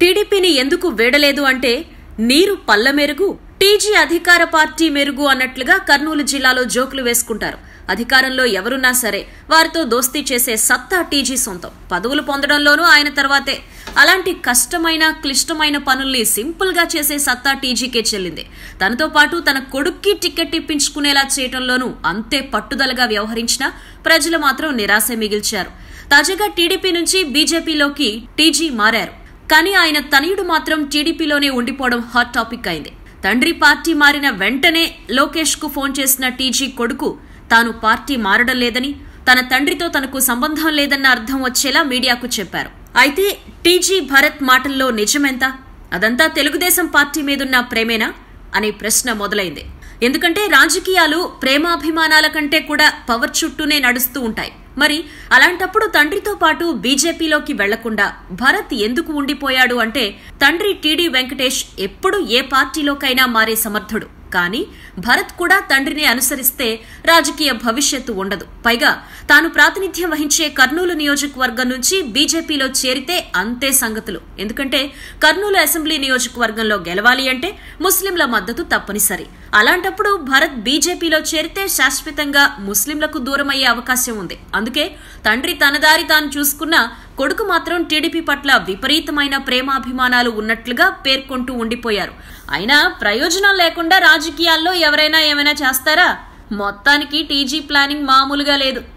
టీడీపీని ఎందుకు వేడలేదు అంటే నీరు పల్ల మెరుగు టీజీ అధికార పార్టీ మెరుగు అన్నట్లుగా కర్నూలు జిల్లాలో జోకులు వేసుకుంటారు అధికారంలో ఎవరున్నా సరే వారితో దోస్తీ చేసే సత్తా టీజీ సొంతం పదవులు పొందడంలోనూ ఆయన తర్వాతే అలాంటి కష్టమైన క్లిష్టమైన పనుల్ని సింపుల్ గా చేసే సత్తా టీజీకే చెల్లింది తనతో పాటు తన కొడుక్కి టికెట్ ఇప్పించుకునేలా చేయటంలోనూ అంతే పట్టుదలగా వ్యవహరించినా ప్రజలు మాత్రం నిరాశ మిగిల్చారు తాజాగా టీడీపీ నుంచి బీజేపీలోకి టీజీ మారారు కానీ ఆయన తనయుడు మాత్రం టీడీపీలోనే ఉండిపోవడం హాట్ టాపిక్ అయింది తండ్రి పార్టీ మారిన వెంటనే లోకేష్ కు ఫోన్ చేసిన టీజీ కొడుకు తాను పార్టీ మారడం లేదని తన తండ్రితో తనకు సంబంధం లేదన్న అర్థం వచ్చేలా మీడియాకు చెప్పారు అయితే టీజీ భరత్ మాటల్లో నిజమెంత అదంతా తెలుగుదేశం పార్టీ మీదున్న ప్రేమేనా అనే ప్రశ్న మొదలైంది ఎందుకంటే రాజకీయాలు ప్రేమాభిమానాల కంటే కూడా పవర్ చుట్టూనే నడుస్తూ ఉంటాయి మరి అలాంటప్పుడు తండ్రితో పాటు బీజేపీలోకి వెళ్లకుండా భరత్ ఎందుకు ఉండిపోయాడు అంటే తండ్రి టీడీ వెంకటేష్ ఎప్పుడు ఏ పార్టీలోకైనా మారే సమర్థుడు కానీ భరత్ కూడా తండ్రిని అనుసరిస్తే రాజకీయ భవిష్యత్తు ఉండదు పైగా తాను ప్రాతినిధ్యం వహించే కర్నూలు నియోజకవర్గం నుంచి బీజేపీలో చేరితే అంతే సంగతులు ఎందుకంటే కర్నూలు అసెంబ్లీ నియోజకవర్గంలో గెలవాలి అంటే ముస్లింల మద్దతు తప్పనిసరి అలాంటప్పుడు భరత్ బీజేపీలో చేరితే శాశ్వతంగా ముస్లింలకు దూరమయ్యే అవకాశం ఉంది అందుకే తండ్రి తన దారి తాను చూసుకున్నా కొడుకు మాత్రం టీడీపీ పట్ల విపరీతమైన ప్రేమాభిమానాలు ఉన్నట్లుగా పేర్కొంటూ ఉండిపోయారు అయినా ప్రయోజనం లేకుండా రాజకీయాల్లో ఎవరైనా ఏమైనా చేస్తారా మొత్తానికి టీజీ ప్లానింగ్ మామూలుగా లేదు